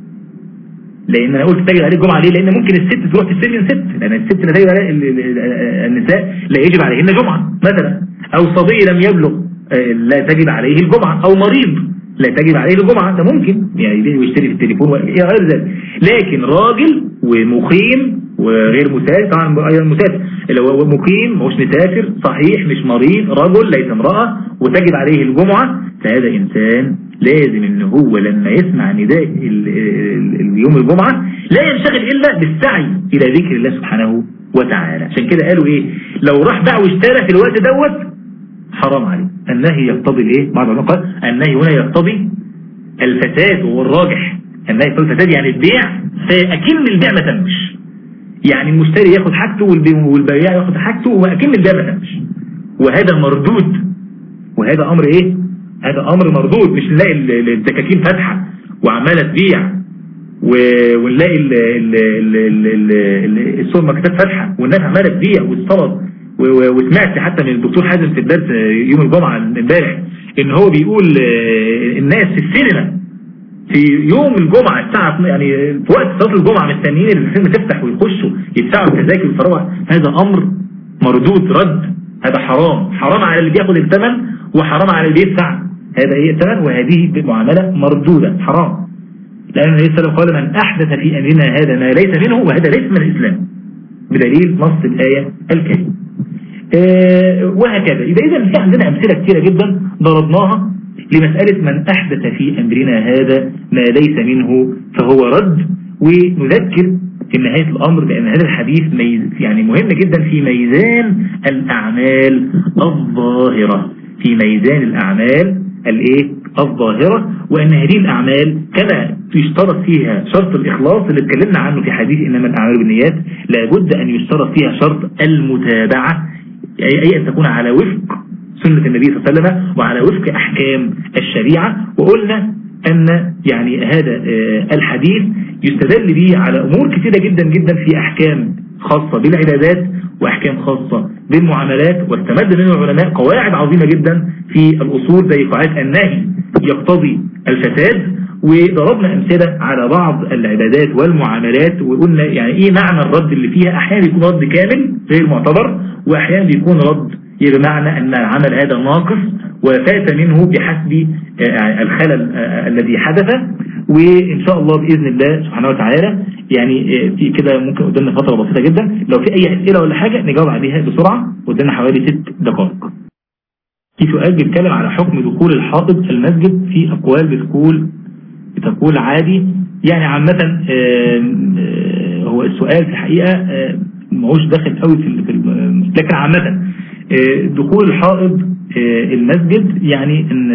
لان انا قلت تجب عليه الجمعة ليه لان ممكن الست تروح تستلم ست لان الست لا تجب عليها النساء لا يجب عليهن جمعة مثلا او صبي لم يبلغ لا تجب عليه الجمعة او مريض لا تجب عليه الجمعة ده ممكن يعني يبيع ويشتري في التليفون غير ذلك لكن راجل ومقيم وغير مسافر طبعا ايضا مسافر اللي هو مقيم مش مسافر صحيح مش مريض رجل ليس امرأة وتجب عليه الجمعة فهذا انسان لازم ان هو لما يسمع نداء اليوم الجمعة لا ينشغل الا بالسعي الى ذكر الله سبحانه وتعالى عشان كده قالوا ايه لو راح باع واشترى في الوقت دوت حرام عليه النهي يقتضي الايه بعض العلماء قال النهي هنا يقتضي الفساد وهو الراجح النهي يقتضي الفساد يعني البيع فاكن البيع ما تمش يعني المشتري ياخد حاجته والبياع ياخد حاجته واكن البيع ما تمش وهذا مردود وهذا امر ايه هذا امر مردود مش نلاقي الدكاكين فاتحه وعماله تبيع ونلاقي السوق مكتبات فاتحه والناس عماله تبيع والصلاه وسمعت حتى من الدكتور حازم في الدرس يوم الجمعة امبارح ان هو بيقول الناس في السينما في في يوم الجمعة الساعة يعني في وقت صلاة الجمعة مستنيين الفيلم تفتح ويخشوا يدفعوا التذاكر ويتفرجوا هذا أمر مردود رد هذا حرام حرام على اللي بياخد الثمن وحرام على اللي بيدفع هذا هي الثمن وهذه معاملة مردودة حرام لأن النبي صلى الله عليه وسلم قال من أحدث في أمرنا هذا ما ليس منه وهذا ليس من الإسلام بدليل نص الآية الكريمة آه وهكذا يبقى إذا في عندنا أمثلة كثيرة جدا ضربناها لمسألة من أحدث في أمرنا هذا ما ليس منه فهو رد ونذكر في نهاية الأمر بأن هذا الحديث ميز يعني مهم جدا في ميزان الأعمال الظاهرة في ميزان الأعمال الايه الظاهرة وأن هذه الأعمال كما يشترط فيها شرط الإخلاص اللي اتكلمنا عنه في حديث إنما الأعمال بالنيات لابد أن يشترط فيها شرط المتابعة أي أن تكون على وفق سنة النبي صلى الله عليه وسلم وعلى وفق أحكام الشريعة وقلنا أن يعني هذا الحديث يستدل به على أمور كثيرة جدا جدا في أحكام خاصة بالعبادات وأحكام خاصة بالمعاملات واستمد منه العلماء قواعد عظيمة جدا في الأصول زي قواعد النهي يقتضي الفساد وضربنا أمثلة على بعض العبادات والمعاملات وقلنا يعني إيه معنى الرد اللي فيها أحيانا بيكون رد كامل غير معتبر وأحيانا بيكون رد بمعنى أن العمل هذا ناقص وفات منه بحسب الخلل الذي حدث وإن شاء الله بإذن الله سبحانه وتعالى يعني في كده ممكن قدامنا فترة بسيطة جدا لو في أي أسئلة ولا حاجة نجاوب عليها بسرعة قدامنا حوالي ست دقائق في سؤال بيتكلم على حكم دخول الحائض المسجد في أقوال بتقول بتقول عادي يعني عامة هو السؤال في الحقيقة ماهوش داخل قوي في لكن عامة دخول الحائض المسجد يعني ان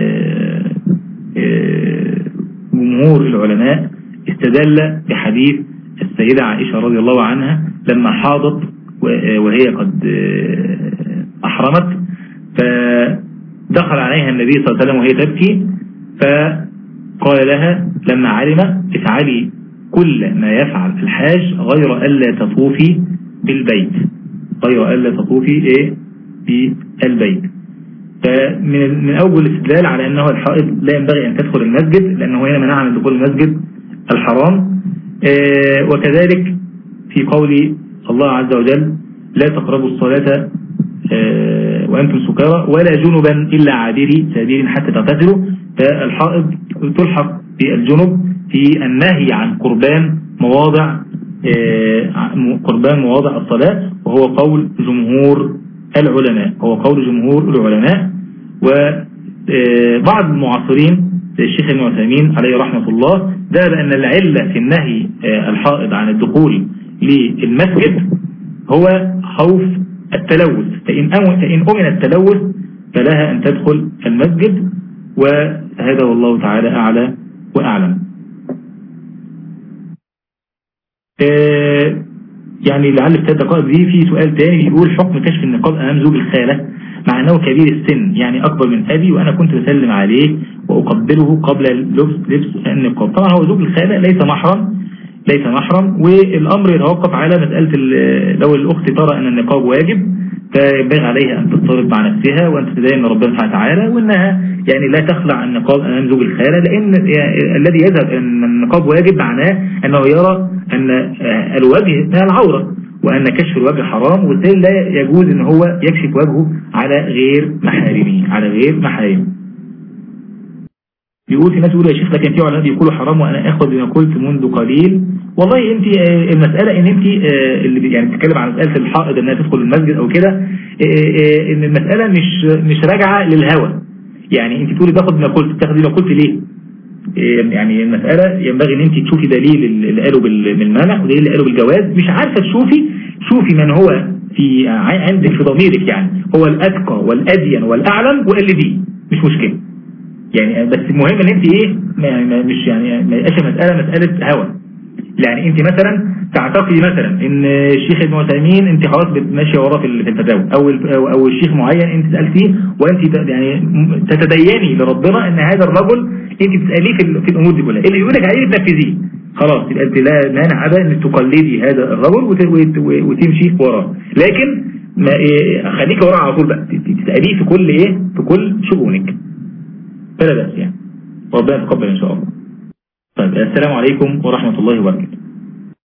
جمهور العلماء استدل بحديث السيدة عائشة رضي الله عنها لما حاضت وهي قد أحرمت فدخل عليها النبي صلى الله عليه وسلم وهي تبكي فقال لها لما علم افعلي كل ما يفعل الحاج غير ألا تطوفي بالبيت غير ألا تطوفي إيه في البيت فمن من أول الاستدلال على أنه الحائض لا ينبغي أن تدخل المسجد لأنه هنا منع من دخول المسجد الحرام آه وكذلك في قول الله عز وجل لا تقربوا الصلاة آه وأنتم سكارى ولا جنبا إلا عابري سبيل حتى تغتسلوا فالحائض تلحق بالجنب في النهي عن قربان مواضع آه قربان مواضع الصلاة وهو قول جمهور العلماء هو قول جمهور العلماء وبعض المعاصرين زي الشيخ ابن عثيمين عليه رحمة الله ذهب أن العلة في النهي الحائض عن الدخول للمسجد هو خوف التلوث فإن أمن التلوث فلها أن تدخل المسجد وهذا والله تعالى أعلى وأعلم يعني لعل في ثلاث دقائق دي في سؤال تاني بيقول حكم كشف النقاب امام زوج الخالة مع انه كبير السن يعني اكبر من ابي وانا كنت بسلم عليه واقبله قبل لبس لبس النقاب طبعا هو زوج الخالة ليس محرم ليس محرم والامر يتوقف على مسألة لو الاخت ترى ان النقاب واجب فينبغي عليها ان تتصرف مع نفسها وان تتدين من ربنا سبحانه وتعالى وانها يعني لا تخلع النقاب امام زوج الخالة لان الذي يذهب ان النقاب واجب معناه انه يرى ان الوجه من العورة وان كشف الوجه حرام وبالتالي لا يجوز ان هو يكشف وجهه على غير محارمه على غير محارمه بيقول في ناس يقولوا يا شيخ لكن في علماء بيقولوا حرام وانا اخذ بما قلت منذ قليل والله انت المسألة ان انت اللي يعني بتتكلم عن مسألة الحائض انها تدخل المسجد او كده ان المسألة مش مش راجعة للهوى يعني انت تقولي باخد ما قلت بتاخدي ما قلت ليه يعني المسألة ينبغي ان انت تشوفي دليل اللي قالوا بالمنع ودليل اللي قالوا بالجواز مش عارفة تشوفي شوفي من هو في عندك في ضميرك يعني هو الاتقى والادين والاعلم وقال دي مش مشكلة يعني بس المهم ان انت ايه ما مش يعني ما يبقاش مسألة مسألة هوى يعني انت مثلا تعتقدي مثلا ان الشيخ ابن عثيمين انت خلاص ماشيه وراه في الفتاوى او او الشيخ معين انت سالتيه وانت يعني تتديني لربنا ان هذا الرجل انت بتساليه في, في الامور دي كلها اللي يقول لك عليه تنفذيه خلاص يبقى انت لا مانع ابدا انك تقلدي هذا الرجل وتمشي وراه لكن ما إيه خليك وراه على طول بقى تساليه في كل ايه في كل شؤونك فلا بأس يعني ربنا يتقبل ان شاء الله طيب السلام عليكم ورحمة الله وبركاته